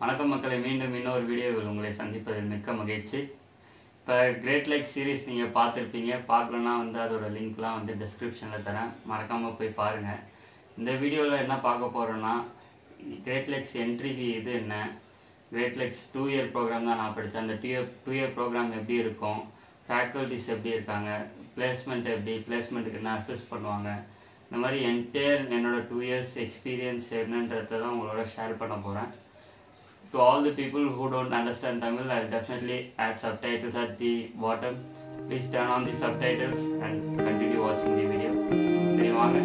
வணக்கம் மக்களை மீண்டும் இன்னொரு வீடியோவில் உங்களை சந்திப்பதில் மிக்க மகிழ்ச்சி இப்போ கிரேட் லைக் சீரிஸ் நீங்கள் பார்த்துருப்பீங்க பார்க்கலன்னா வந்து அதோட லிங்க்லாம் வந்து டிஸ்கிரிப்ஷனில் தரேன் மறக்காமல் போய் பாருங்கள் இந்த வீடியோவில் என்ன பார்க்க போகிறோன்னா கிரேட் லைக்ஸ் என்ட்ரி இது என்ன great likes two year programme தான் நான் படித்தேன் அந்த two year two year programme எப்படி இருக்கும் ஃபேக்கல்ட்டிஸ் எப்படி இருக்காங்க பிளேஸ்மெண்ட் எப்படி பிளேஸ்மெண்ட்டுக்கு என்ன அசஸ் பண்ணுவாங்க இந்த மாதிரி என்டையர் என்னோட டூ இயர்ஸ் எக்ஸ்பீரியன்ஸ் என்னன்றதை தான் உங்களோட ஷேர் பண்ண போகிறேன் to all the people who don't understand Tamil, I'll definitely add subtitles at the bottom. Please turn on the subtitles and continue watching the video. சரி வாங்க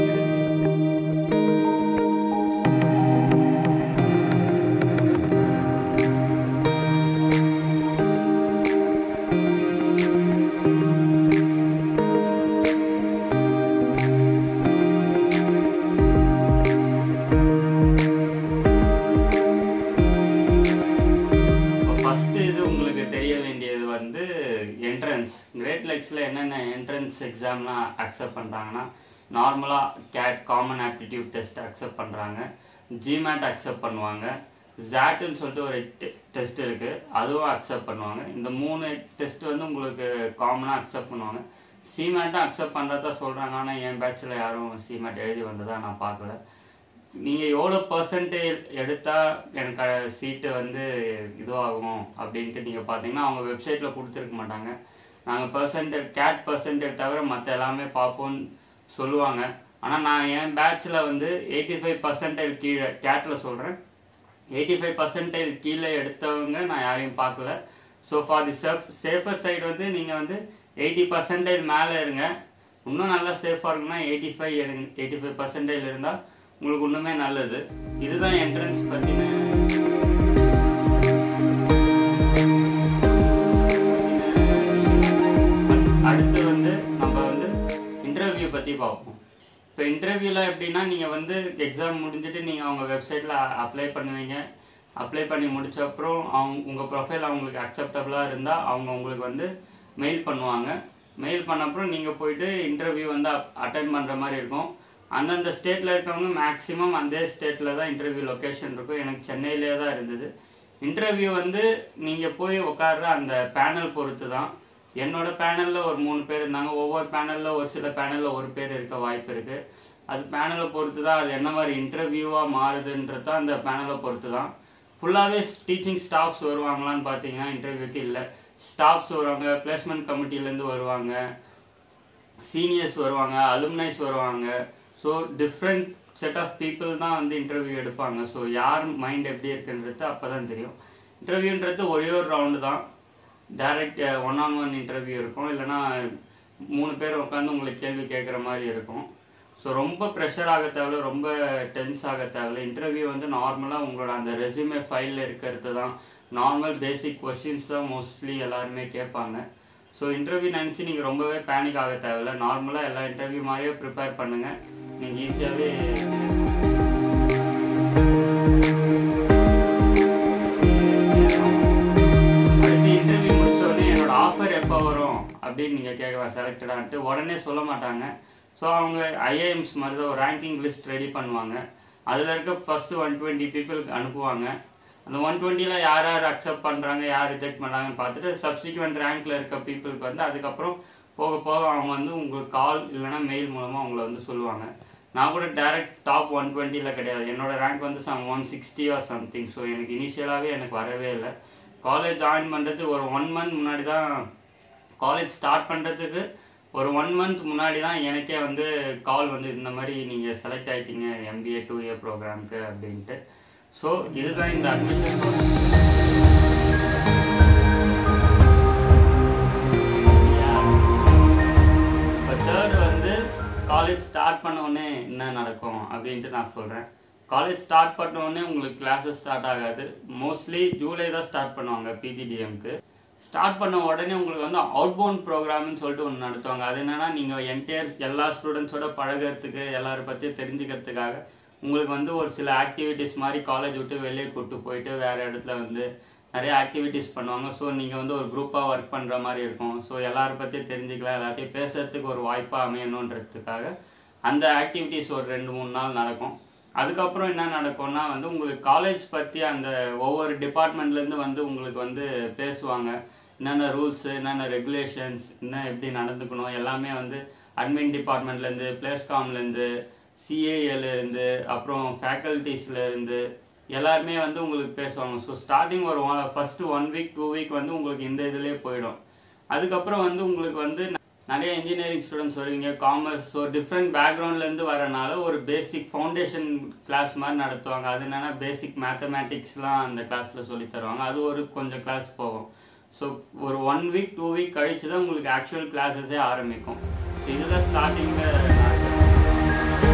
இப்போ ஃபஸ்ட்டு இது உங்களுக்கு தெரிய வேண்டியது வந்து என்ட்ரன்ஸ் கிரேட் லெக்ஸில் என்னென்ன என்ட்ரன்ஸ் எக்ஸாம்லாம் அக்செப்ட் பண்ணுறாங்கன்னா நார்மலாக CAT common aptitude test accept பண்ணுறாங்க ஜிமேட் அக்செப்ட் பண்ணுவாங்க ஜாட்டுன்னு சொல்லிட்டு ஒரு டெஸ்ட் இருக்குது அதுவும் அக்செப்ட் பண்ணுவாங்க இந்த மூணு டெஸ்ட் வந்து உங்களுக்கு காமனாக அக்செப்ட் பண்ணுவாங்க சிமேட்டும் அக்செப்ட் பண்ணுறதா சொல்கிறாங்க ஆனால் என் பேட்சில் யாரும் சிமேட் எழுதி வந்ததா நான் பார்க்கல நீங்கள் எவ்வளோ பர்சன்டேஜ் எடுத்தால் எனக்கு சீட்டு வந்து இதுவாகும் அப்படின்ட்டு நீங்கள் பார்த்தீங்கன்னா அவங்க வெப்சைட்டில் கொடுத்துருக்க மாட்டாங்க நாங்கள் பர்சன்டேஜ் கேட் பர்சன்டேஜ் தவிர மற்ற எல்லாமே பார்ப்போம்னு சொல்லுவாங்க ஆனால் நான் என் பேட்சில் வந்து எயிட்டி ஃபைவ் பர்சன்டேஜ் கீழே கேட்டில் சொல்கிறேன் எயிட்டி ஃபைவ் பர்சன்டேஜ் கீழே எடுத்தவங்க நான் யாரையும் பார்க்கல so for the safe safer side வந்து நீங்கள் வந்து எயிட்டி பர்சன்டேஜ் மேலே இருங்க இன்னும் நல்லா சேஃபாக இருக்குன்னா எயிட்டி ஃபைவ் எடுங்க எயிட்டி ஃபைவ் பர்சன்டேஜ் இருந்தால் உங்களுக்கு இன்னுமே நல்லது இதுதான் என்ட்ரன்ஸ் பற்றின அடுத்து வந்து நம்ம வந்து இன்டர்வியூ பற்றி பார்ப்போம் இப்போ இன்டர்வியூவில் எப்படின்னா நீங்கள் வந்து எக்ஸாம் முடிஞ்சுட்டு நீங்கள் அவங்க வெப்சைட்டில் அப்ளை பண்ணுவீங்க அப்ளை பண்ணி முடிச்ச அப்புறம் அவங்க உங்கள் ப்ரொஃபைல் அவங்களுக்கு அக்செப்டபுளாக இருந்தால் அவங்க உங்களுக்கு வந்து மெயில் பண்ணுவாங்க மெயில் பண்ண அப்புறம் நீங்கள் போயிட்டு இன்டர்வியூ வந்து அட்டன் பண்ணுற மாதிரி இருக்கும் அந்தந்த ஸ்டேட்டில் இருக்கவங்க மேக்ஸிமம் அந்த ஸ்டேட்டில் தான் இன்டர்வியூ லொக்கேஷன் இருக்கும் எனக்கு சென்னையிலே தான் இருந்தது இன்டர்வியூ வந்து நீங்கள் போய் உட்கார்ற அந்த பேனல் பொறுத்து தான் என்னோட பேனலில் ஒரு மூணு பேர் இருந்தாங்க ஒவ்வொரு பேனலில் ஒரு சில பேனலில் ஒரு பேர் இருக்க வாய்ப்பு இருக்குது அது பேனலை பொறுத்து தான் அது என்ன மாதிரி இன்டர்வியூவாக மாறுதுன்றது தான் அந்த பேனலை பொறுத்து தான் ஃபுல்லாகவே டீச்சிங் ஸ்டாஃப்ஸ் வருவாங்களான்னு பார்த்தீங்கன்னா இன்டர்வியூக்கு இல்லை ஸ்டாஃப்ஸ் வருவாங்க பிளேஸ்மெண்ட் கமிட்டிலேருந்து வருவாங்க சீனியர்ஸ் வருவாங்க அலுமினைஸ் வருவாங்க so different set of people தான் வந்து இன்டர்வியூ எடுப்பாங்க ஸோ யார் மைண்ட் எப்படி இருக்குன்றது அப்போ தான் தெரியும் இன்டர்வியூன்றது ஒரே ஒரு ரவுண்டு தான் direct one on one interview இருக்கும் இல்லைனா மூணு பேர் உட்காந்து உங்களுக்கு கேள்வி கேட்குற மாதிரி இருக்கும் ஸோ ரொம்ப ப்ரெஷர் ஆக தேவையில்ல ரொம்ப டென்ஸ் ஆக தேவையில்ல இன்டர்வியூ வந்து நார்மலாக உங்களோட அந்த ரெஸ்யூமே ஃபைலில் இருக்கிறது தான் நார்மல் பேசிக் கொஷின்ஸ் தான் மோஸ்ட்லி எல்லாருமே கேட்பாங்க ஸோ இன்டர்வியூ நினச்சி நீங்கள் ரொம்பவே பேனிக் ஆக தேவையில்ல நார்மலாக எல்லா இன்டர்வியூ மாதிரியே ப்ரிப்பேர் பண்ணுங்கள் நீங்கள் ஈஸியாகவே அடுத்து இன்டர்வியூ முடிச்ச உடனே என்னோட ஆஃபர் எப்போ வரும் அப்படின்னு நீங்கள் கேட்கலாம் செலக்டடான்ட்டு உடனே சொல்ல மாட்டாங்க ஸோ அவங்க ஐஏஎம்ஸ் மாதிரி தான் ஒரு ரேங்கிங் லிஸ்ட் ரெடி பண்ணுவாங்க அதில் இருக்க ஃபஸ்ட்டு ஒன் டுவெண்ட்டி பீப்புளுக்கு அனுப்புவாங்க அந்த ஒன் டுவெண்ட்டியில் யார் யார் அக்செப்ட் பண்ணுறாங்க யார் ரிஜெக்ட் பண்ணுறாங்கன்னு பார்த்துட்டு சப்சிக்வெண்ட் ரேங்க்கில் இருக்க பீப்புளுக்கு வந்து அதுக்கப்புறம் போக போக அவங்க வந்து உங்களுக்கு கால் இல்லைனா மெயில் மூலமாக அவங்கள வந்து சொல்லுவாங்க நான் கூட டேரக்ட் டாப் ஒன் டுவெண்ட்டியில் கிடையாது என்னோட ரேங்க் வந்து some one sixty or something so எனக்கு இனிஷியலாகவே எனக்கு வரவே இல்லை காலேஜ் ஜாயின் பண்ணுறது ஒரு ஒன் மந்த் முன்னாடி தான் காலேஜ் ஸ்டார்ட் பண்ணுறதுக்கு ஒரு ஒன் மந்த் முன்னாடி தான் எனக்கே வந்து கால் வந்து இந்த மாதிரி நீங்கள் செலக்ட் ஆகிட்டீங்க எம்பிஏ டூ இயர் ப்ரோக்ராம்க்கு அப்படின்ட்டு ஸோ இதுதான் இந்த அட்மிஷன் இப்போ தேர்ட் வந்து காலேஜ் ஸ்டார்ட் பண்ண உடனே என்ன நடக்கும் அப்படின்ட்டு நான் சொல்கிறேன் காலேஜ் ஸ்டார்ட் பண்ண உடனே உங்களுக்கு கிளாஸஸ் ஸ்டார்ட் ஆகாது மோஸ்ட்லி ஜூலை தான் ஸ்டார்ட் பண்ணுவாங்க பிஜிடிஎம்க்கு ஸ்டார்ட் பண்ண உடனே உங்களுக்கு வந்து அவுட்பவுண்ட் ப்ரோக்ராம்னு சொல்லிட்டு ஒன்று நடத்துவாங்க அது என்னன்னா நீங்கள் என்டையர் எல்லா ஸ்டூடெண்ட்ஸோட பழகிறதுக்கு எல்லாரும் பற்றி தெரிஞ்சுக்கிறதுக்காக உங்களுக்கு வந்து ஒரு சில ஆக்டிவிட்டீஸ் மாதிரி காலேஜ் விட்டு வெளியே கூப்பிட்டு போயிட்டு வேறு இடத்துல வந்து நிறைய ஆக்டிவிட்டீஸ் பண்ணுவாங்க ஸோ நீங்கள் வந்து ஒரு குரூப்பாக ஒர்க் பண்ணுற மாதிரி இருக்கும் ஸோ எல்லாரும் பற்றி தெரிஞ்சுக்கலாம் எல்லார்ட்டையும் பேசுறதுக்கு ஒரு வாய்ப்பாக அமையணுன்றதுக்காக அந்த ஆக்டிவிட்டீஸ் ஒரு ரெண்டு மூணு நாள் நடக்கும் அதுக்கப்புறம் என்ன நடக்கும்னா வந்து உங்களுக்கு காலேஜ் பற்றி அந்த ஒவ்வொரு டிபார்ட்மெண்ட்லேருந்து வந்து உங்களுக்கு வந்து பேசுவாங்க என்னென்ன ரூல்ஸு என்னென்ன ரெகுலேஷன்ஸ் என்ன எப்படி நடந்துக்கணும் எல்லாமே வந்து அட்மின் டிபார்ட்மெண்ட்லேருந்து பிளேஸ்காம்லேருந்து சிஏஏலேருந்து அப்புறம் ஃபேக்கல்ட்டிஸ்லேருந்து எல்லாருமே வந்து உங்களுக்கு பேசுவாங்க ஸோ ஸ்டார்டிங் ஒரு one first one week two week வந்து உங்களுக்கு இந்த இதுலேயே போயிடும் அதுக்கப்புறம் வந்து உங்களுக்கு வந்து நிறைய இன்ஜினியரிங் ஸ்டூடெண்ட்ஸ் வருவீங்க காமர்ஸ் ஸோ டிஃப்ரெண்ட் பேக்ரவுண்ட்லேருந்து வரனால ஒரு பேசிக் ஃபவுண்டேஷன் கிளாஸ் மாதிரி நடத்துவாங்க அது என்னென்னா பேசிக் மேத்தமேட்டிக்ஸ்லாம் அந்த கிளாஸில் சொல்லி தருவாங்க அது ஒரு கொஞ்சம் கிளாஸ் போகும் ஸோ ஒரு ஒன் வீக் டூ வீக் கழிச்சு தான் உங்களுக்கு ஆக்சுவல் கிளாஸஸே ஆரம்பிக்கும் ஸோ இதுதான் ஸ்டார்டிங்கில்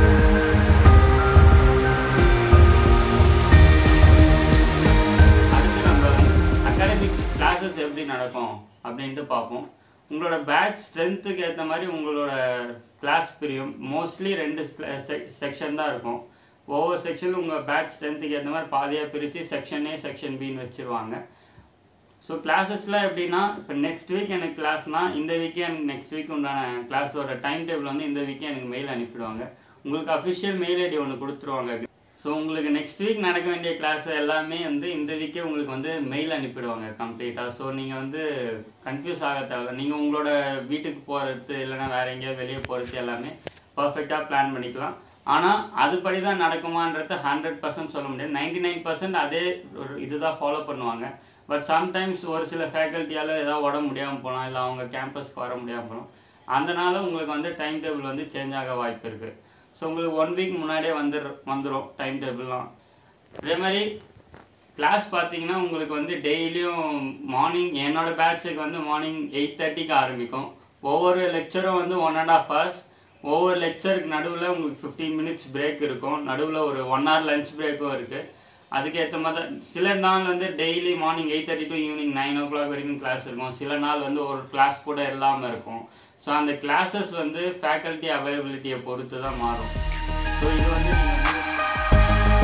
அடுத்து நம்ம அகாடமிக் கிளாஸஸ் எப்படி நடக்கும் அப்படின்ட்டு பார்ப்போம் உங்களோட பேட்ச் ஸ்ட்ரென்த்துக்கு ஏற்ற மாதிரி உங்களோட கிளாஸ் பிரியும் மோஸ்ட்லி ரெண்டு செக்ஷன் தான் இருக்கும் ஒவ்வொரு செக்ஷனும் உங்கள் பேட்ச் ஸ்ட்ரென்த்துக்கு ஏற்ற மாதிரி பாதியாக பிரித்து செக்ஷன் ஏ செக்ஷன் பின்னு வச்சுருவாங்க ஸோ கிளாஸஸ்லாம் எப்படின்னா இப்போ நெக்ஸ்ட் வீக் எனக்கு கிளாஸ்னா இந்த வீக்கே எனக்கு நெக்ஸ்ட் வீக் உண்டான கிளாஸோட டைம் டேபிள் வந்து இந்த வீக்கே எனக்கு மெயில் அனுப்பிடுவாங்க உங்களுக்கு அஃபிஷியல் மெயில் ஐடி ஒன்று கொடுத்துருவாங்க ஸோ உங்களுக்கு நெக்ஸ்ட் வீக் நடக்க வேண்டிய கிளாஸ் எல்லாமே வந்து இந்த வீக்கே உங்களுக்கு வந்து மெயில் அனுப்பிடுவாங்க கம்ப்ளீட்டாக ஸோ நீங்கள் வந்து கன்ஃபியூஸ் ஆக தேவையில்ல நீங்கள் உங்களோட வீட்டுக்கு போகிறது இல்லைன்னா வேற எங்கேயாவது வெளியே போகிறது எல்லாமே பர்ஃபெக்டாக பிளான் பண்ணிக்கலாம் ஆனால் அதுபடி தான் நடக்குமான்றது ஹண்ட்ரட் பர்சன்ட் சொல்ல முடியாது நைன்டி நைன் பர்சன்ட் அதே ஒரு இதுதான் ஃபாலோ பண்ணுவாங்க பட் சம்டைம்ஸ் ஒரு சில ஃபேக்கல்ட்டியால் ஏதாவது உடம்பு முடியாமல் போகலாம் இல்லை அவங்க கேம்பஸ்க்கு வர முடியாமல் போகலாம் அதனால உங்களுக்கு வந்து டைம் டேபிள் வந்து சேஞ்ச் ஆக வாய்ப்பு இருக்குது ஸோ உங்களுக்கு ஒன் வீக் முன்னாடியே வந்துடு வந்துடும் டைம் டேபிள்லாம் அதே மாதிரி கிளாஸ் பார்த்தீங்கன்னா உங்களுக்கு வந்து டெய்லியும் மார்னிங் என்னோட பேட்சுக்கு வந்து மார்னிங் எயிட் தேர்ட்டிக்கு ஆரம்பிக்கும் ஒவ்வொரு லெக்சரும் வந்து ஒன் அண்ட் ஆஃப் ஹவர்ஸ் ஒவ்வொரு லெக்சருக்கு நடுவில் உங்களுக்கு ஃபிஃப்டீன் மினிட்ஸ் பிரேக் இருக்கும் நடுவில் ஒரு ஒன் ஹவர் லஞ்ச் பிரேக்கும் இருக்குது அதுக்கேற்ற மாதிரி தான் சில நாள் வந்து daily morning eight thirty to evening nine o'clock வரைக்கும் கிளாஸ் இருக்கும் சில நாள் வந்து ஒரு கிளாஸ் கூட இல்லாமல் இருக்கும் ஸோ அந்த கிளாஸஸ் வந்து ஃபேக்கல்ட்டி அவைலபிலிட்டியை பொறுத்து தான் மாறும் ஸோ இது வந்து நீங்கள் வந்து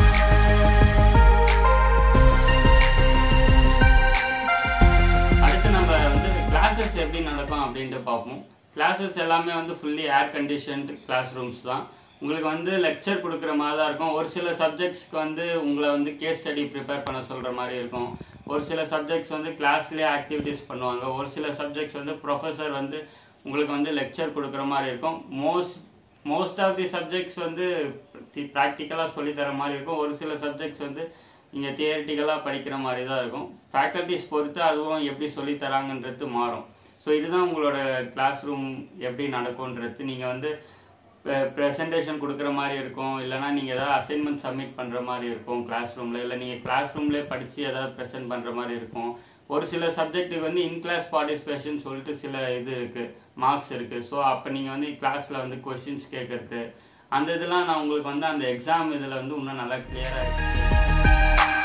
அடுத்து நம்ம வந்து கிளாஸஸ் எப்படி நடக்கும் அப்படின்ட்டு பார்ப்போம் கிளாஸஸ் எல்லாமே வந்து fully air conditioned class rooms தான் உங்களுக்கு வந்து லெக்சர் கொடுக்குற மாதிரி தான் இருக்கும் ஒரு சில சப்ஜெக்ட்ஸ்க்கு வந்து உங்களை வந்து கேஸ் ஸ்டடி ப்ரிப்பேர் பண்ண சொல்கிற மாதிரி இருக்கும் ஒரு சில சப்ஜெக்ட்ஸ் வந்து கிளாஸ்லேயே ஆக்டிவிட்டீஸ் பண்ணுவாங்க ஒரு சில சப்ஜெக்ட்ஸ் வந்து ப்ரொஃபஸர் வந்து உங்களுக்கு வந்து லெக்சர் கொடுக்குற மாதிரி இருக்கும் most most of the subjects வந்து ப்ராக்டிக்கலாக சொல்லி தர மாதிரி இருக்கும் ஒரு சில சப்ஜெக்ட்ஸ் வந்து நீங்கள் தியரிட்டிக்கலாக படிக்கிற மாதிரி தான் இருக்கும் ஃபேக்கல்ட்டிஸ் பொறுத்து அதுவும் எப்படி சொல்லி தராங்கன்றது மாறும் ஸோ இதுதான் உங்களோட கிளாஸ் ரூம் எப்படி நடக்கும்ன்றது நீங்கள் வந்து ப்ரெசன்டேஷன் கொடுக்குற மாதிரி இருக்கும் இல்லைனா நீங்கள் ஏதாவது அசைன்மெண்ட் சப்மிட் பண்ணுற மாதிரி இருக்கும் கிளாஸ் ரூமில் இல்லை நீங்கள் கிளாஸ் ரூம்லேயே படித்து ஏதாவது ப்ரெசென்ட் பண்ணுற மாதிரி இருக்கும் ஒரு சில சப்ஜெக்ட்டுக்கு வந்து இன் கிளாஸ் பார்ட்டிசிபேஷன் சொல்லிட்டு சில இது இருக்குது மார்க்ஸ் இருக்குது ஸோ அப்போ நீங்கள் வந்து கிளாஸில் வந்து கொஷின்ஸ் கேட்குறது அந்த இதெல்லாம் நான் உங்களுக்கு வந்து அந்த எக்ஸாம் இதில் வந்து இன்னும் நல்லா கிளியராக இருக்குது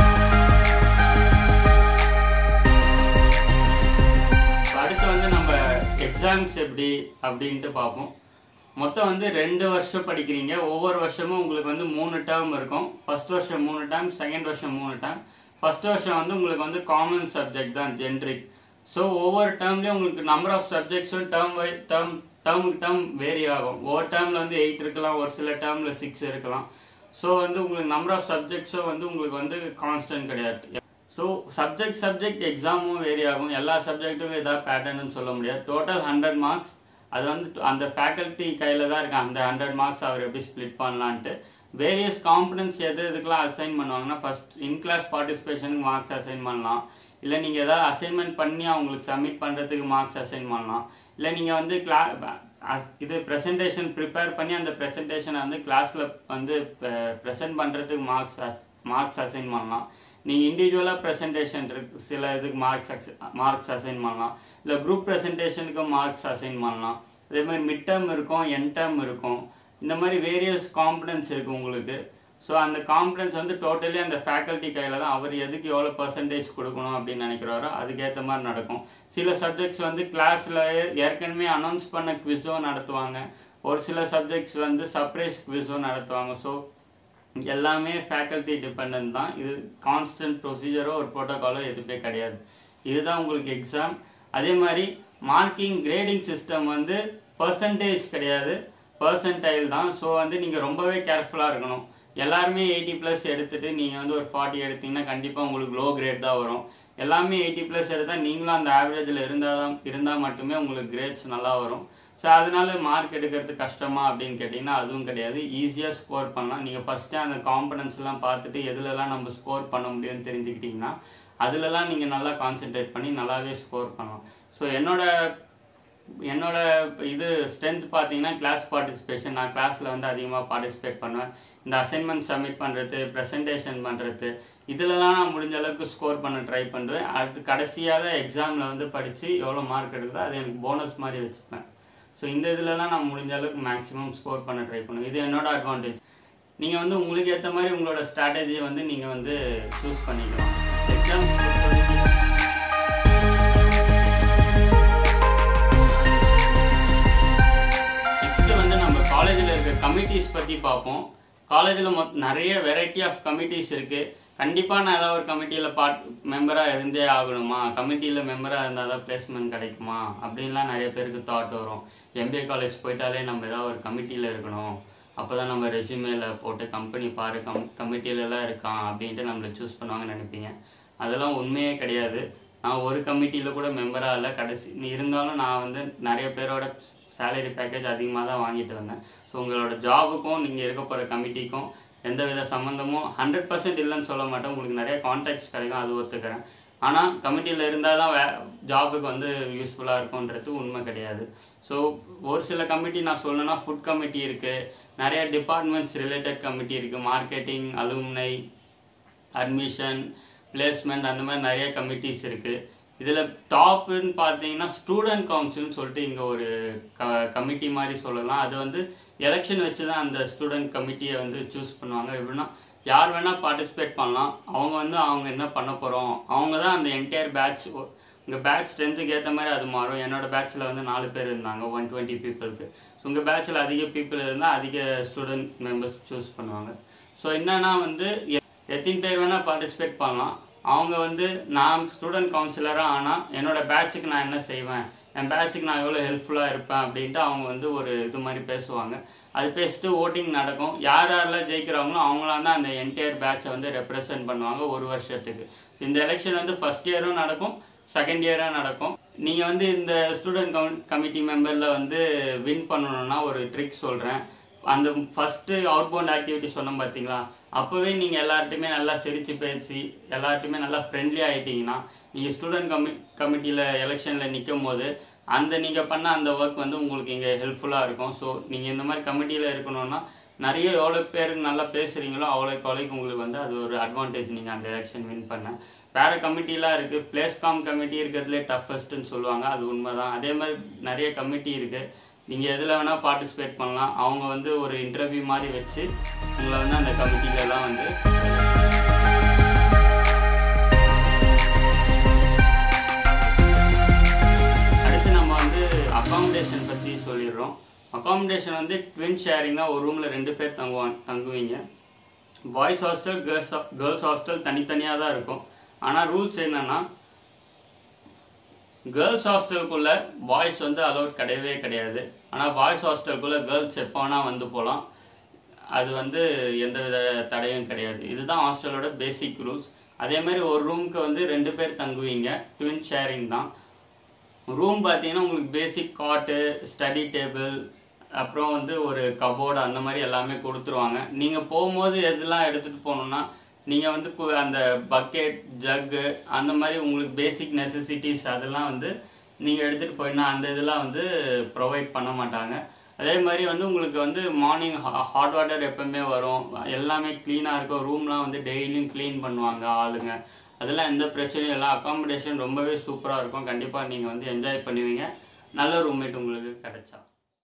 அடுத்து வந்து நம்ம எக்ஸாம்ஸ் எப்படி அப்படின்ட்டு பார்ப்போம் மொத்தம் வந்து ரெண்டு வருஷம் படிக்கிறீங்க ஒவ்வொரு வருஷமும் உங்களுக்கு வந்து மூணு டேர்ம் இருக்கும் ஃபர்ஸ்ட் வருஷம் மூணு டேர்ம் செகண்ட் வருஷம் மூணு டேர்ம் ஃபர்ஸ்ட் வருஷம் வந்து உங்களுக்கு வந்து காமன் சப்ஜெக்ட் தான் ஜென்ரிக் ஸோ ஒவ்வொரு டேர்ம்லேயும் உங்களுக்கு நம்பர் ஆஃப் சப்ஜெக்ட்ஸும் டேர்ம் வை டேர்ம் டேர்முக்கு டேர்ம் வேரி ஆகும் ஒவ்வொரு டேர்மில் வந்து எயிட் இருக்கலாம் ஒரு சில டேர்மில் சிக்ஸ் இருக்கலாம் ஸோ வந்து உங்களுக்கு நம்பர் ஆஃப் சப்ஜெக்ட்ஸும் வந்து உங்களுக்கு வந்து கான்ஸ்டன்ட் கிடையாது ஸோ சப்ஜெக்ட் சப்ஜெக்ட் எக்ஸாமும் வேரி ஆகும் எல்லா சப்ஜெக்ட்டுக்கும் ஏதாவது பேட்டர்னு சொல்ல முடியாது டோட்டல் ஹண்ட்ரட் மார்க்ஸ் அது வந்து அந்த ஃபேக்கல்ட்டி கையில் தான் இருக்கு அந்த ஹண்ட்ரட் மார்க்ஸ் அவர் எப்படி ஸ்ப்ளிட் பண்ணலான்ட்டு வேரியஸ் காம்பனன்ஸ் எது எதுக்கெல்லாம் அசைன் பண்ணுவாங்கன்னா ஃபர்ஸ்ட் இன் கிளாஸ் பார்ட்டிசிபேஷனுக்கு மார்க்ஸ் அசைன் பண்ணலாம் இல்லை நீங்கள் ஏதாவது அசைன்மெண்ட் பண்ணி அவங்களுக்கு சப்மிட் பண்ணுறதுக்கு மார்க்ஸ் அசைன் பண்ணலாம் இல்லை நீங்கள் வந்து கிளா இது ப்ரெசன்டேஷன் ப்ரிப்பேர் பண்ணி அந்த ப்ரெசன்டேஷனை வந்து கிளாஸில் வந்து ப்ரெசென்ட் பண்ணுறதுக்கு மார்க்ஸ் மார்க்ஸ் அசைன் பண்ணலாம் நீங்கள் இண்டிவிஜுவலாக ப்ரெசன்டேஷன் இருக்கு சில இதுக்கு மார்க்ஸ் மார்க்ஸ் அசைன் பண்ணலாம் இல்லை குரூப் ப்ரெசன்டேஷனுக்கு மார்க்ஸ் அசைன் பண்ணலாம் அதே மாதிரி மிட் டேர்ம் இருக்கும் என் டேர்ம் இருக்கும் இந்த மாதிரி வேரியஸ் காம்பனன்ஸ் இருக்குது உங்களுக்கு ஸோ அந்த காம்பனன்ஸ் வந்து டோட்டலி அந்த ஃபேக்கல்ட்டி கையில் தான் அவர் எதுக்கு எவ்வளோ பர்சன்டேஜ் கொடுக்கணும் அப்படின்னு நினைக்கிறாரோ அதுக்கேற்ற மாதிரி நடக்கும் சில சப்ஜெக்ட்ஸ் வந்து கிளாஸில் ஏற்கனவே அனௌன்ஸ் பண்ண குவிஸும் நடத்துவாங்க ஒரு சில சப்ஜெக்ட்ஸ் வந்து சர்ப்ரைஸ் குவிஸும் நடத்துவாங்க ஸோ எல்லாமே ஃபேக்கல்ட்டி டிபெண்ட் தான் இது கான்ஸ்டன்ட் ப்ரொசீஜரோ ஒரு ப்ரோட்டோகாலோ எதுவுமே கிடையாது இதுதான் உங்களுக்கு எக்ஸாம் அதே மாதிரி மார்க்கிங் கிரேடிங் சிஸ்டம் வந்து பர்சன்டேஜ் கிடையாது பர்சன்டைல் தான் ஸோ வந்து நீங்கள் ரொம்பவே கேர்ஃபுல்லாக இருக்கணும் எல்லாருமே எயிட்டி ப்ளஸ் எடுத்துட்டு நீங்கள் வந்து ஒரு ஃபார்ட்டி எடுத்தீங்கன்னா கண்டிப்பாக உங்களுக்கு லோ கிரேட் தான் வரும் எல்லாமே எயிட்டி ப்ளஸ் எடுத்தால் நீங்களும் அந்த ஆவரேஜில் இருந்தால் தான் இருந்தால் மட்டுமே உங்களுக்கு கிரேட்ஸ் நல்லா வரும் ஸோ அதனால மார்க் எடுக்கிறது கஷ்டமா அப்படின்னு கேட்டிங்கன்னா அதுவும் கிடையாது ஈஸியாக ஸ்கோர் பண்ணலாம் நீங்கள் ஃபஸ்ட்டு அந்த காம்பனன்ஸ்லாம் பார்த்துட்டு எதுலலாம் நம்ம ஸ்கோர் பண்ண முடியும்னு தெரிஞ்சுக்கிட்டிங்கன்னா அதுலலாம் நீங்கள் நல்லா கான்சென்ட்ரேட் பண்ணி நல்லாவே ஸ்கோர் பண்ணலாம் ஸோ என்னோட என்னோட இது ஸ்ட்ரென்த் பார்த்தீங்கன்னா கிளாஸ் பார்ட்டிசிபேஷன் நான் கிளாஸில் வந்து அதிகமாக பார்ட்டிசிபேட் பண்ணுவேன் இந்த அசைன்மெண்ட் சப்மிட் பண்ணுறது ப்ரெசன்டேஷன் பண்ணுறது இதிலலாம் நான் முடிஞ்ச அளவுக்கு ஸ்கோர் பண்ண ட்ரை பண்ணுவேன் அடுத்து கடைசியாக எக்ஸாமில் வந்து படித்து எவ்வளோ மார்க் எடுக்குதோ அது எனக்கு போனஸ் மாதிரி வச்சுப்பேன் ஸோ இந்த இதுலலாம் நான் முடிஞ்ச அளவுக்கு மேக்ஸிமம் ஸ்கோர் பண்ண ட்ரை பண்ணுவேன் இது என்னோட அட்வான்டேஜ் நீங்கள் வந்து உங்களுக்கு ஏற்ற மாதிரி உங்களோட ஸ்ட்ராட்டஜியை வந்து நீங்கள் வந்து சூஸ் பண்ணிக்கலாம் எக்ஸாம் நெக்ஸ்ட் வந்து நம்ம காலேஜில் இருக்க கமிட்டிஸ் பற்றி பார்ப்போம் காலேஜில் மொத் நிறைய வெரைட்டி ஆஃப் கமிட்டிஸ் இருக்குது கண்டிப்பாக நான் ஏதாவது ஒரு கமிட்டியில் பார்ட் மெம்பராக இருந்தே ஆகணுமா கமிட்டியில் மெம்பராக இருந்தால் தான் பிளேஸ்மெண்ட் கிடைக்குமா அப்படின்லாம் நிறைய பேருக்கு தாட் வரும் எம்பிஏ காலேஜ் போயிட்டாலே நம்ம ஏதாவது ஒரு கமிட்டியில் இருக்கணும் அப்போ தான் நம்ம ரெஸ்யூமேல போட்டு கம்பெனி பாரு கம் கமிட்டிலலாம் இருக்கான் அப்படின்ட்டு நம்மளை சூஸ் பண்ணுவாங்கன்னு நினைப்பீங்க அதெல்லாம் உண்மையே கிடையாது நான் ஒரு கமிட்டியில் கூட மெம்பராக இல்லை கடைசி இருந்தாலும் நான் வந்து நிறைய பேரோட சேலரி பேக்கேஜ் அதிகமாக தான் வாங்கிட்டு வந்தேன் ஸோ உங்களோட ஜாபுக்கும் நீங்கள் இருக்க போகிற கமிட்டிக்கும் எந்த வித சம்மந்தமும் ஹண்ட்ரட் பர்சன்ட் இல்லைன்னு சொல்ல மாட்டேன் உங்களுக்கு நிறைய கான்டாக்ட்ஸ் கிடைக்கும் அது ஒத்துக்கிறேன் ஆனால் கமிட்டியில் இருந்தால் தான் வே ஜாபுக்கு வந்து யூஸ்ஃபுல்லாக இருக்கும்ன்றது உண்மை கிடையாது ஸோ ஒரு சில கமிட்டி நான் சொல்லணும்னா ஃபுட் கமிட்டி இருக்குது நிறைய டிபார்ட்மெண்ட்ஸ் ரிலேட்டட் கமிட்டி இருக்குது மார்க்கெட்டிங் அலுமினை அட்மிஷன் பிளேஸ்மெண்ட் அந்த மாதிரி நிறைய கமிட்டிஸ் இருக்குது இதில் டாப்புன்னு பார்த்தீங்கன்னா ஸ்டூடெண்ட் கவுன்சில்னு சொல்லிட்டு இங்கே ஒரு க கமிட்டி மாதிரி சொல்லலாம் அது வந்து எலெக்ஷன் வச்சு தான் அந்த ஸ்டூடெண்ட் கமிட்டியை வந்து சூஸ் பண்ணுவாங்க எப்படின்னா யார் வேணால் பார்ட்டிசிபேட் பண்ணலாம் அவங்க வந்து அவங்க என்ன பண்ண போகிறோம் அவங்க தான் அந்த என்டையர் பேட்ச் உங்கள் பேட்ச் ஸ்ட்ரென்த்துக்கு ஏற்ற மாதிரி அது மாறும் என்னோட பேட்ச்சில் வந்து நாலு பேர் இருந்தாங்க ஒன் டுவெண்ட்டி பீப்புளுக்கு ஸோ உங்கள் பேட்ச்சில் அதிக பீப்புள் இருந்தால் அதிக ஸ்டூடெண்ட் மெம்பர்ஸ் சூஸ் பண்ணுவாங்க ஸோ என்னன்னா வந்து எ- எத்தனை பேர் வேணால் பார்ட்டிசிபேட் பண்ணலாம் அவங்க வந்து நான் ஸ்டூடெண்ட் கவுன்சிலராக ஆனால் என்னோட பேட்சுக்கு நான் என்ன செய்வேன் என் பேட்சுக்கு நான் எவ்வளோ ஹெல்ப்ஃபுல்லாக இருப்பேன் அப்படின்ட்டு அவங்க வந்து ஒரு இது மாதிரி பேசுவாங்க அது பேசிட்டு ஓட்டிங் நடக்கும் யார் யாரெல்லாம் ஜெயிக்கிறாங்களோ அவங்களாம் தான் அந்த என்டையர் பேட்சை வந்து ரெப்ரசன்ட் பண்ணுவாங்க ஒரு வருஷத்துக்கு இந்த எலெக்ஷன் வந்து ஃபர்ஸ்ட் இயரும் நடக்கும் செகண்ட் இயராக நடக்கும் நீங்கள் வந்து இந்த ஸ்டூடெண்ட் கவுன் கமிட்டி மெம்பரில் வந்து வின் பண்ணணும்னா ஒரு ட்ரிக் சொல்கிறேன் அந்த ஃபஸ்ட்டு அவுட் பவுண்ட் ஆக்டிவிட்டி சொன்னோம் பார்த்தீங்களா அப்போவே நீங்கள் எல்லார்ட்டையுமே நல்லா சிரித்து பேசி எல்லார்ட்டையுமே நல்லா ஃப்ரெண்ட்லி ஆகிட்டீங்கன்னா நீங்கள் ஸ்டூடெண்ட் கமி கமிட்டியில் எலெக்ஷனில் நிற்கும் போது அந்த நீங்கள் பண்ண அந்த ஒர்க் வந்து உங்களுக்கு இங்கே ஹெல்ப்ஃபுல்லாக இருக்கும் ஸோ நீங்கள் இந்த மாதிரி கமிட்டியில் இருக்கணும்னா நிறைய எவ்வளோ பேருக்கு நல்லா பேசுகிறீங்களோ அவ்வளோக்கு அவ்வளோக்கு உங்களுக்கு வந்து அது ஒரு அட்வான்டேஜ் நீங்கள் அந்த எலெக்ஷன் வின் பண்ண வேற கமிட்டிலாம் இருக்குது பிளேஸ்காம் கமிட்டி இருக்கிறதுலே டஃபஸ்ட்டுன்னு சொல்லுவாங்க அது உண்மைதான் அதே மாதிரி நிறைய கமிட்டி இருக்குது நீங்கள் எதில் வேணால் பார்ட்டிசிபேட் பண்ணலாம் அவங்க வந்து ஒரு இன்டர்வியூ மாதிரி வச்சு உங்களை வந்து அந்த கமிட்டிலலாம் வந்து அடுத்து நம்ம வந்து அகாமடேஷன் பற்றி சொல்லிடுறோம் அகாமடேஷன் வந்து ட்வின் ஷேரிங் தான் ஒரு ரூமில் ரெண்டு பேர் தங்குவாங்க தங்குவீங்க boys hostel girls girls hostel தனித்தனியாக தான் இருக்கும் ஆனால் ரூல்ஸ் என்னன்னா கேர்ள்ஸ் ஹாஸ்டலுக்குள்ள பாய்ஸ் வந்து அலோட் கிடையவே கிடையாது ஆனால் பாய்ஸ் ஹாஸ்டலுக்குள்ள கேர்ள்ஸ் எப்போ வேணால் வந்து போகலாம் அது வந்து எந்தவித தடையும் கிடையாது இதுதான் ஹாஸ்டலோட பேசிக் ரூல்ஸ் அதே மாதிரி ஒரு ரூமுக்கு வந்து ரெண்டு பேர் தங்குவீங்க ட்வின் ஷேரிங் தான் ரூம் பார்த்தீங்கன்னா உங்களுக்கு பேசிக் காட்டு ஸ்டடி டேபிள் அப்புறம் வந்து ஒரு கபோர்டு அந்த மாதிரி எல்லாமே கொடுத்துருவாங்க நீங்கள் போகும்போது எதெல்லாம் எடுத்துகிட்டு போகணுன்னா நீங்கள் வந்து கு- அந்த பக்கெட் ஜக்கு அந்த மாதிரி உங்களுக்கு பேசிக் நெசசிட்டிஸ் அதெல்லாம் வந்து நீங்கள் எடுத்துகிட்டு போயினா அந்த இதெல்லாம் வந்து ப்ரொவைட் பண்ண மாட்டாங்க அதே மாதிரி வந்து உங்களுக்கு வந்து மார்னிங் ஹாட் வாட்டர் எப்பவுமே வரும் எல்லாமே க்ளீனாக இருக்கும் ரூம்லாம் வந்து டெய்லியும் க்ளீன் பண்ணுவாங்க ஆளுங்க அதெல்லாம் எந்த பிரச்சனையும் இல்லை அகாமடேஷன் ரொம்பவே சூப்பராக இருக்கும் கண்டிப்பாக நீங்கள் வந்து என்ஜாய் பண்ணுவீங்க நல்ல ரூம்மேட் உங்களுக்கு கிடைச்சா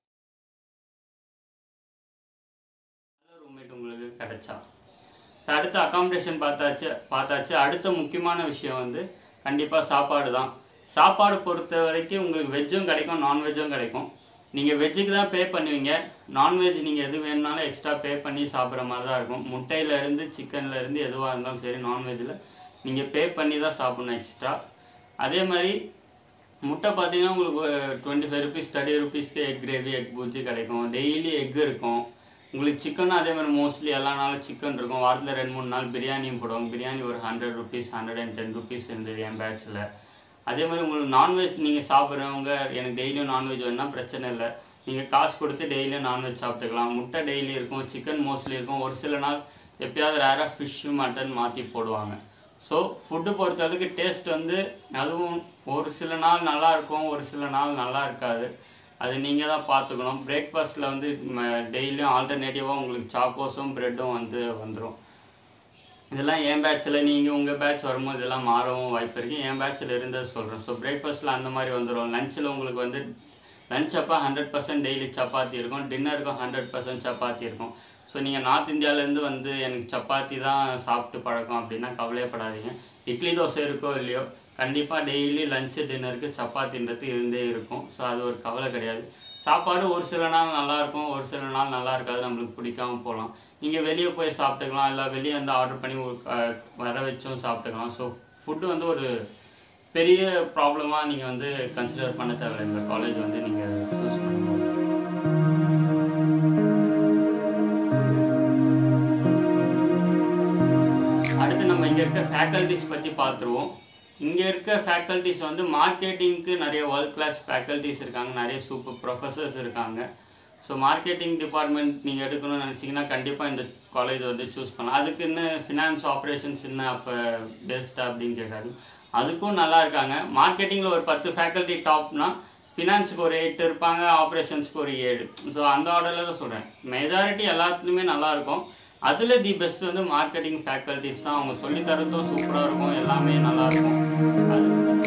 நல்ல ரூம்மேட் உங்களுக்கு கிடைச்சா ஸோ அடுத்த அகாமடேஷன் பார்த்தாச்சு பார்த்தாச்சு அடுத்த முக்கியமான விஷயம் வந்து கண்டிப்பாக சாப்பாடு தான் சாப்பாடு பொறுத்த வரைக்கும் உங்களுக்கு வெஜ்ஜும் கிடைக்கும் நான்வெஜ்ஜும் கிடைக்கும் நீங்கள் வெஜ்ஜுக்கு தான் பே பண்ணுவீங்க நான்வெஜ் நீங்கள் எது வேணும்னாலும் எக்ஸ்ட்ரா பே பண்ணி சாப்பிட்ற மாதிரி தான் இருக்கும் முட்டையில இருந்து சிக்கன்ல இருந்து எதுவாக இருந்தாலும் சரி நான்வெஜ்ஜில் நீங்கள் பே பண்ணி தான் சாப்பிடணும் எக்ஸ்ட்ரா அதே மாதிரி முட்டை பார்த்தீங்கன்னா உங்களுக்கு டுவெண்ட்டி ஃபைவ் ருபீஸ் தேர்ட்டி ருபீஸ்க்கு எக் கிரேவி எக் புஜ்ஜி கிடைக்கும் டெய்லி எக் இருக்கும் உங்களுக்கு சிக்கனும் அதே மாதிரி மோஸ்ட்லி எல்லா நாளும் சிக்கன் இருக்கும் வாரத்தில் ரெண்டு மூணு நாள் பிரியாணியும் போடுவாங்க பிரியாணி ஒரு hundred rupees hundred and ten rupees இருந்தது என் பேட்சில் அதே மாதிரி உங்களுக்கு நான்வெஜ் நீங்கள் சாப்பிட்றவங்க எனக்கு டெய்லியும் நான்வெஜ் வேணும்னா பிரச்சனை இல்லை நீங்கள் காசு கொடுத்து டெய்லியும் நான்வெஜ் சாப்பிட்டுக்கலாம் முட்டை டெய்லி இருக்கும் சிக்கன் மோஸ்ட்லி இருக்கும் ஒரு சில நாள் எப்பயாவது ரேராக ஃபிஷ்ஷு மட்டன் மாற்றி போடுவாங்க ஸோ ஃபுட்டு பொறுத்தளவுக்கு டேஸ்ட் வந்து அதுவும் ஒரு சில நாள் நல்லா இருக்கும் ஒரு சில நாள் நல்லா இருக்காது அது நீங்கள் தான் பார்த்துக்கணும் பிரேக்ஃபாஸ்ட்டில் வந்து டெய்லியும் ஆல்டர்னேட்டிவாக உங்களுக்கு சாக்கோஸும் ப்ரெட்டும் வந்து வந்துடும் இதெல்லாம் என் பேட்சில் நீங்கள் உங்கள் பேட்ச் வரும்போது இதெல்லாம் மாறவும் வாய்ப்பு இருக்குது என் பேட்சில் இருந்தது சொல்கிறேன் ஸோ பிரேக்ஃபாஸ்ட்டில் அந்த மாதிரி வந்துடும் லஞ்சில் உங்களுக்கு வந்து லஞ்ச் அப்போ ஹண்ட்ரட் பர்சன்ட் டெய்லி சப்பாத்தி இருக்கும் டின்னருக்கும் ஹண்ட்ரட் பர்சன்ட் சப்பாத்தி இருக்கும் ஸோ நீங்கள் நார்த் இந்தியாவிலேருந்து வந்து எனக்கு சப்பாத்தி தான் சாப்பிட்டு பழக்கம் அப்படின்னா கவலையப்படாதீங்க இட்லி தோசை இருக்கோ இல்லையோ கண்டிப்பாக டெய்லி லஞ்சு டின்னருக்கு சப்பாத்தின்றது இருந்தே இருக்கும் ஸோ அது ஒரு கவலை கிடையாது சாப்பாடு ஒரு சில நாள் நல்லா இருக்கும் ஒரு சில நாள் நல்லா இருக்காது நம்மளுக்கு பிடிக்காம போகலாம் நீங்கள் வெளியே போய் சாப்பிட்டுக்கலாம் இல்லை வெளியே வந்து ஆர்டர் பண்ணி ஒரு, அஹ், வர வச்சும் சாப்பிட்டுக்கலாம் ஸோ ஃபுட்டு வந்து ஒரு பெரிய ப்ராப்ளமாக நீங்கள் வந்து கன்சிடர் பண்ண தேவையில்லை இந்த காலேஜ் வந்து நீங்கள் சூஸ் பண்ணுங்க அடுத்து நம்ம இங்கே இருக்க ஃபேக்கல்டிஸ் பற்றி பார்த்துருவோம் இங்கே இருக்க ஃபேக்கல்டிஸ் வந்து மார்க்கெட்டிங்க்கு நிறைய வேர்ல்ட் கிளாஸ் ஃபேக்கல்டிஸ் இருக்காங்க நிறைய சூப்பர் ப்ரொஃபஸர்ஸ் இருக்காங்க ஸோ மார்க்கெட்டிங் டிபார்ட்மெண்ட் நீங்கள் எடுக்கணும்னு நினச்சிங்கன்னா கண்டிப்பாக இந்த காலேஜ் வந்து சூஸ் பண்ணலாம் அதுக்கு என்ன ஃபினான்ஸ் ஆப்ரேஷன்ஸ் என்ன அப்போ பெஸ்ட்டாக அப்படின்னு கேட்காது அதுக்கும் நல்லா இருக்காங்க மார்க்கெட்டிங்கில் ஒரு பத்து ஃபேக்கல்ட்டி டாப்னா ஃபினான்ஸுக்கு ஒரு எயிட் இருப்பாங்க ஆப்ரேஷன்ஸ்க்கு ஒரு ஏழு ஸோ அந்த ஆர்டரில் தான் சொல்கிறேன் மெஜாரிட்டி எல்லாத்துலேயுமே நல்லா இருக்கும் அதில் தி பெஸ்ட் வந்து மார்க்கெட்டிங் ஃபேக்கல்ட்டிஸ் தான் அவங்க சொல்லித் தரதும் சூப்பராக இருக்கும் எல்லாமே நல்லா இருக்கும் அது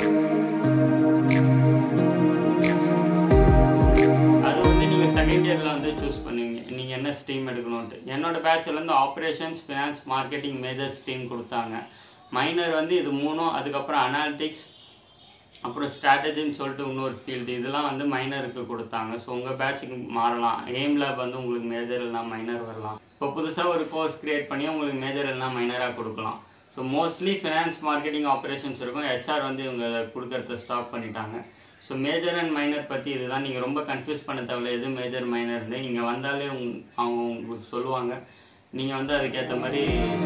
அது வந்து நீங்கள் செகண்ட் இயரில் வந்து சூஸ் பண்ணுவீங்க நீங்கள் என்ன ஸ்ட்ரீம் எடுக்கணும்ட்டு என்னோட பேட்சில் வந்து operations finance marketing major stream கொடுத்தாங்க மைனர் வந்து இது மூணும் அதுக்கப்புறம் அனாலிட்டிக்ஸ் அப்புறம் ஸ்ட்ராட்டஜின்னு சொல்லிட்டு இன்னொரு ஃபீல்டு இதெல்லாம் வந்து மைனருக்கு கொடுத்தாங்க ஸோ உங்கள் பேட்சுக்கு மாறலாம் எய்ம் லேப் வந்து உங்களுக்கு மேஜர் இல்லைனா மைனர் வரலாம் இப்போ புதுசாக ஒரு கோர்ஸ் கிரியேட் பண்ணி உங்களுக்கு மேஜர் இல்லைனா மைனராக கொடுக்கலாம் so mostly finance marketing operations இருக்கும் ஹெச்ஆர் வந்து இவங்க கொடுக்கறத ஸ்டாப் பண்ணிட்டாங்க ஸோ மேஜர் அண்ட் மைனர் பற்றி இதுதான் நீங்கள் ரொம்ப கன்ஃபியூஸ் பண்ண தேவையில்ல எது மேஜர் மைனர்னு இங்கே வந்தாலே உங் அவங்க உங்களுக்கு சொல்லுவாங்க நீங்கள் வந்து அதுக்கேற்ற மாதிரி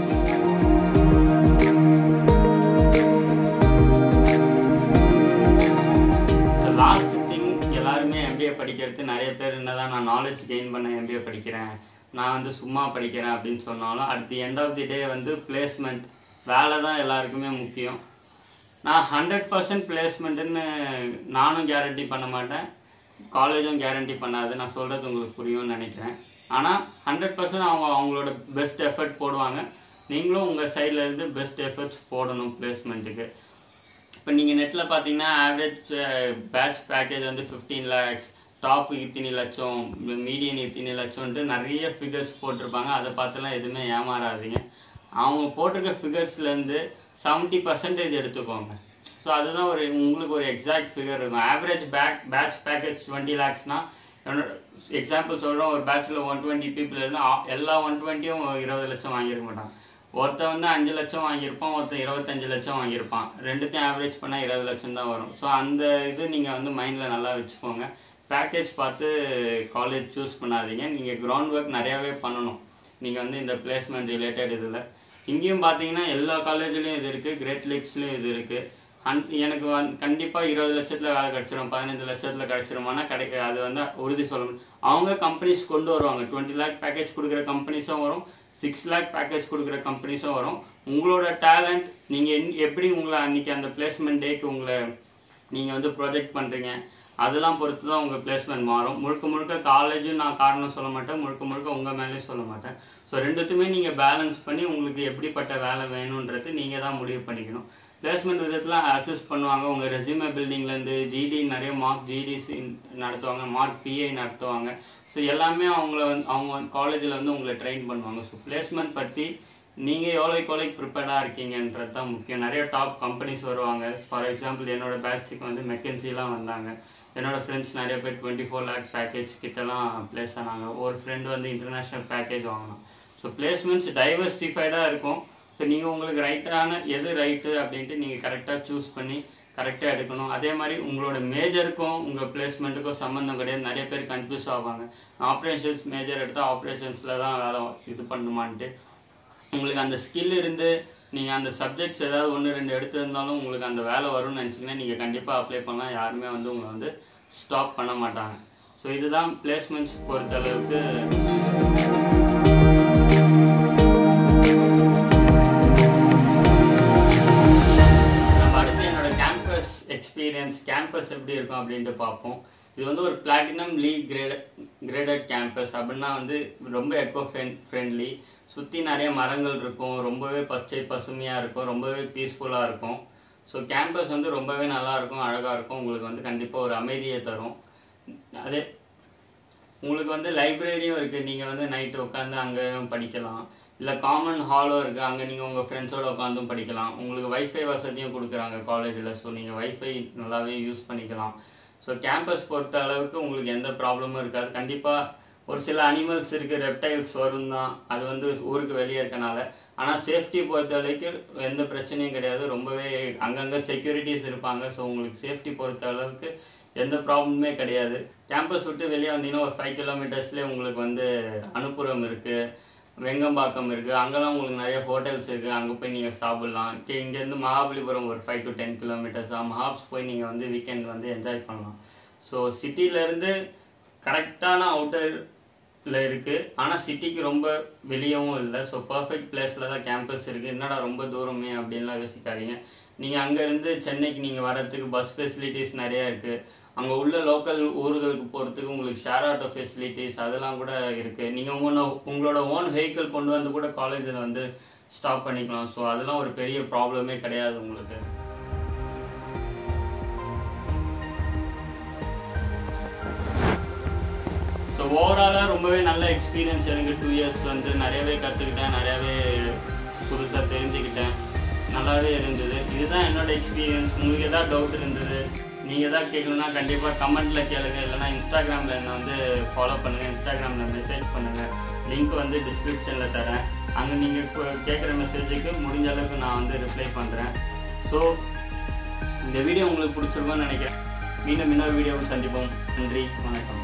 ஸோ லாஸ்ட் திங் எல்லாருமே எம்பிஏ படிக்கிறது நிறைய பேர் என்னதான் நான் நாலேஜ் கெயின் பண்ண எம்பிஏ படிக்கிறேன் நான் வந்து சும்மா படிக்கிறேன் அப்படின்னு சொன்னாலும் at the end of the day வந்து பிளேஸ்மெண்ட் வேலை தான் எல்லாருக்குமே முக்கியம் நான் ஹண்ட்ரட் பர்சன்ட் பிளேஸ்மெண்ட்டுன்னு நானும் கேரண்டி பண்ண மாட்டேன் காலேஜும் கேரண்டி பண்ணாது நான் சொல்கிறது உங்களுக்கு புரியும்னு நினைக்கிறேன் ஆனால் ஹண்ட்ரட் பர்சன்ட் அவங்க அவங்களோட பெஸ்ட் எஃபர்ட் போடுவாங்க நீங்களும் உங்கள் சைடில் இருந்து பெஸ்ட் எஃபர்ட்ஸ் போடணும் பிளேஸ்மெண்ட்டுக்கு இப்போ நீங்கள் நெட்டில் பார்த்தீங்கன்னா ஆவரேஜ் பேட்ச் பேக்கேஜ் வந்து ஃபிஃப்டீன் லேக்ஸ் டாப் இத்தனை லட்சம் மீடியன் இத்தனை லட்சம்ன்ட்டு நிறைய ஃபிகர்ஸ் போட்டிருப்பாங்க அதை பார்த்துலாம் எதுவுமே ஏமாறாதீங்க அவங்க போட்டிருக்க ஃபிகர்ஸ்லேருந்து செவன்ட்டி பர்சன்டேஜ் எடுத்துக்கோங்க ஸோ அதுதான் ஒரு உங்களுக்கு ஒரு எக்ஸாக்ட் ஃபிகர் இருக்கும் average back batch package twenty லேக்ஸ்னால் என்னோட எக்ஸாம்பிள் சொல்கிறோம் ஒரு பேட்ச்சில் ஒன் டுவெண்ட்டி பீப்புள் இருந்தால் எல்லா ஒன் டுவெண்ட்டியும் இருபது லட்சம் வாங்கியிருக்க மாட்டாங்க ஒருத்தன் வந்து அஞ்சு லட்சம் வாங்கியிருப்பான் ஒருத்தன் இருபத்தஞ்சு லட்சம் வாங்கியிருப்பான் ரெண்டுத்தையும் ஆவரேஜ் பண்ணால் இருபது லட்சம் தான் வரும் ஸோ அந்த இது நீங்கள் வந்து மைண்டில் நல்லா வச்சுக்கோங்க பேக்கேஜ் பார்த்து காலேஜ் சூஸ் பண்ணாதீங்க நீங்கள் கிரவுண்ட் ஒர்க் நிறையாவே பண்ணணும் நீங்கள் வந்து இந்த பிளேஸ்மெண்ட் ரிலேட்டட் இதில் இங்கேயும் பார்த்தீங்கன்னா எல்லா காலேஜ்லேயும் இது இருக்குது கிரேட் லேக்ஸ்லேயும் இது இருக்குது அன் எனக்கு வந்து கண்டிப்பாக இருபது லட்சத்தில் வேலை கிடச்சிரும் பதினஞ்சு லட்சத்தில் கிடச்சிருமானா கிடைக்க அது வந்து உறுதி சொல்ல முடியும் அவங்க கம்பெனிஸ் கொண்டு வருவாங்க டுவெண்ட்டி லேக் பேக்கேஜ் கொடுக்குற கம்பெனிஸும் வரும் சிக்ஸ் லேக் பேக்கேஜ் கொடுக்குற கம்பெனிஸும் வரும் உங்களோட டேலண்ட் நீங்கள் எப்படி உங்களை அன்னைக்கு அந்த பிளேஸ்மெண்ட் டேக்கு உங்களை நீங்கள் வந்து ப்ரொஜெக்ட் பண்ணுறீங்க அதெல்லாம் பொறுத்து தான் உங்கள் பிளேஸ்மெண்ட் மாறும் முழுக்க முழுக்க காலேஜும் நான் காரணம் சொல்ல மாட்டேன் முழுக்க முழுக்க உங்கள் மேலேயும் சொல்ல மாட்டேன் ஸோ ரெண்டுத்துமே நீங்கள் பேலன்ஸ் பண்ணி உங்களுக்கு எப்படிப்பட்ட வேலை வேணுன்றது நீங்கள் தான் முடிவு பண்ணிக்கணும் பிளேஸ்மெண்ட் விதத்தில் அசஸ் பண்ணுவாங்க உங்கள் ரெசியூமே பில்டிங்லேருந்து ஜிடி நிறைய மார்க் ஜிடிசி நடத்துவாங்க மார்க் பிஐ நடத்துவாங்க ஸோ எல்லாமே அவங்கள வந்து அவங்க காலேஜில் வந்து உங்களை ட்ரெயின் பண்ணுவாங்க ஸோ பிளேஸ்மெண்ட் பற்றி நீங்கள் எவ்வளோக்கு எவ்வளோக்கு ப்ரிப்பேர்டாக இருக்கீங்கன்றது தான் முக்கியம் நிறைய டாப் கம்பெனிஸ் வருவாங்க ஃபார் எக்ஸாம்பிள் என்னோட பேட்சுக்கு வந்து மெக்கன்சிலாம் வந்தாங்க என்னோட ஃப்ரெண்ட்ஸ் நிறைய பேர் டுவெண்ட்டி ஃபோர் லேக் பேக்கேஜ் கிட்டலாம் ப்ளேஸ் ஆனாங்க ஒரு ஃப்ரெண்ட் வந்து இன்டர்நேஷ்னல் பேக்கேஜ் வாங்கினான் ஸோ பிளேஸ்மெண்ட்ஸ் டைவர்சிஃபைடாக இருக்கும் ஸோ நீங்கள் உங்களுக்கு ரைட்டான எது ரைட்டு அப்படின்ட்டு நீங்கள் கரெக்டாக சூஸ் பண்ணி கரெக்டாக எடுக்கணும் அதே மாதிரி உங்களோட மேஜருக்கும் உங்கள் பிளேஸ்மெண்ட்டுக்கும் சம்மந்தம் கிடையாது நிறைய பேர் கன்ஃபியூஸ் ஆவாங்க ஆப்ரேஷன்ஸ் மேஜர் எடுத்தால் ஆப்ரேஷன்ஸில் தான் வேலை இது பண்ணுமான்ட்டு உங்களுக்கு அந்த ஸ்கில் இருந்து நீங்கள் அந்த சப்ஜெக்ட்ஸ் ஏதாவது ஒன்று ரெண்டு எடுத்திருந்தாலும் உங்களுக்கு அந்த வேலை வரும்னு நினச்சிங்கன்னா நீங்கள் கண்டிப்பாக அப்ளை பண்ணலாம் யாருமே வந்து உங்களை வந்து ஸ்டாப் பண்ண மாட்டாங்க ஸோ இதுதான் பிளேஸ்மெண்ட்ஸ் பொறுத்தளவுக்கு நம்ம அடுத்து என்னோட கேம்பஸ் எக்ஸ்பீரியன்ஸ் கேம்பஸ் எப்படி இருக்கும் அப்படின்ட்டு பார்ப்போம் இது வந்து ஒரு platinum league grade graded campus அப்படின்னா வந்து ரொம்ப எக்கோ ஃப்ரெண்ட்லி சுற்றி நிறைய மரங்கள் இருக்கும் ரொம்பவே பச்சை பசுமையாக இருக்கும் ரொம்பவே பீஸ்ஃபுல்லாக இருக்கும் ஸோ கேம்பஸ் வந்து ரொம்பவே நல்லா இருக்கும் அழகாக இருக்கும் உங்களுக்கு வந்து கண்டிப்பாக ஒரு அமைதியை தரும் அதே உங்களுக்கு வந்து லைப்ரரியும் இருக்குது நீங்கள் வந்து நைட்டு உட்காந்து அங்கேயும் படிக்கலாம் இல்லை காமன் ஹாலும் இருக்குது அங்கே நீங்கள் உங்கள் ஃப்ரெண்ட்ஸோட உட்காந்தும் படிக்கலாம் உங்களுக்கு வைஃபை வசதியும் கொடுக்குறாங்க காலேஜில் ஸோ நீங்கள் வைஃபை நல்லாவே யூஸ் பண்ணிக்கலாம் ஸோ கேம்பஸ் பொறுத்த அளவுக்கு உங்களுக்கு எந்த ப்ராப்ளமும் இருக்காது கண்டிப்பாக ஒரு சில அனிமல்ஸ் இருக்குது ரெப்டைல்ஸ் வரும் தான் அது வந்து ஊருக்கு வெளியே இருக்கனால ஆனால் சேஃப்டி பொறுத்த வரைக்கும் எந்த பிரச்சனையும் கிடையாது ரொம்பவே அங்கங்கே செக்யூரிட்டிஸ் இருப்பாங்க ஸோ உங்களுக்கு சேஃப்டி பொறுத்த அளவுக்கு எந்த ப்ராப்ளமுமே கிடையாது கேம்பஸ் விட்டு வெளியே வந்தீங்கன்னா ஒரு ஃபைவ் கிலோமீட்டர்ஸ்லேயே உங்களுக்கு வந்து அனுப்புறம் இருக்குது வெங்கம்பாக்கம் இருக்குது அங்கெல்லாம் உங்களுக்கு நிறைய ஹோட்டல்ஸ் இருக்குது அங்கே போய் நீங்கள் சாப்பிட்லாம் கே- இங்கேருந்து மகாபலிபுரம் ஒரு five to ten kilometres Mahabs போய் நீங்கள் வந்து வீக்கெண்ட் வந்து என்ஜாய் பண்ணலாம் ஸோ சிட்டிலேருந்து கரெக்டான அவுட்டரில் இருக்குது ஆனால் சிட்டிக்கு ரொம்ப வெளியவும் இல்லை ஸோ பர்ஃபெக்ட் பிளேஸில் தான் கேம்பஸ் இருக்குது என்னடா ரொம்ப தூரமே அப்படின்லாம் யோசிக்காதீங்க நீங்கள் அங்கேருந்து சென்னைக்கு நீங்கள் வரதுக்கு பஸ் ஃபெசிலிட்டிஸ் நிறையா இருக்குது அங்கே உள்ள லோக்கல் ஊர்களுக்கு போகிறதுக்கு உங்களுக்கு ஷேர் ஆட்டோ ஃபெசிலிட்டிஸ் அதெல்லாம் கூட இருக்குது நீங்கள் உங்களோட உங்களோட ஓன் வெஹிக்கிள் கொண்டு வந்து கூட காலேஜில் வந்து ஸ்டாப் பண்ணிக்கலாம் ஸோ அதெல்லாம் ஒரு பெரிய ப்ராப்ளமே கிடையாது உங்களுக்கு ஸோ ஓவராலாக ரொம்பவே நல்ல எக்ஸ்பீரியன்ஸ் எனக்கு டூ இயர்ஸ் வந்து நிறையவே கற்றுக்கிட்டேன் நிறையவே புதுசாக தெரிஞ்சுக்கிட்டேன் நல்லாவே இருந்தது இதுதான் என்னோட எக்ஸ்பீரியன்ஸ் உங்களுக்கு எதாவது டவுட் இருந்தது நீங்கள் எதாவது கேட்கணுன்னா கண்டிப்பாக கமெண்ட்டில் கேளுங்க இல்லைனா இன்ஸ்டாகிராமில் என்னை வந்து ஃபாலோ பண்ணுங்கள் இன்ஸ்டாகிராமில் மெசேஜ் பண்ணுங்கள் லிங்க் வந்து டிஸ்கிரிப்ஷனில் தரேன் அங்கே நீங்கள் கேட்குற மெசேஜுக்கு முடிஞ்ச அளவுக்கு நான் வந்து ரிப்ளை பண்ணுறேன் ஸோ இந்த வீடியோ உங்களுக்கு பிடிச்சிருக்கும்னு நினைக்கிறேன் மீண்டும் இன்னொரு வீடியோவில் சந்திப்போம் நன்றி வணக்கம்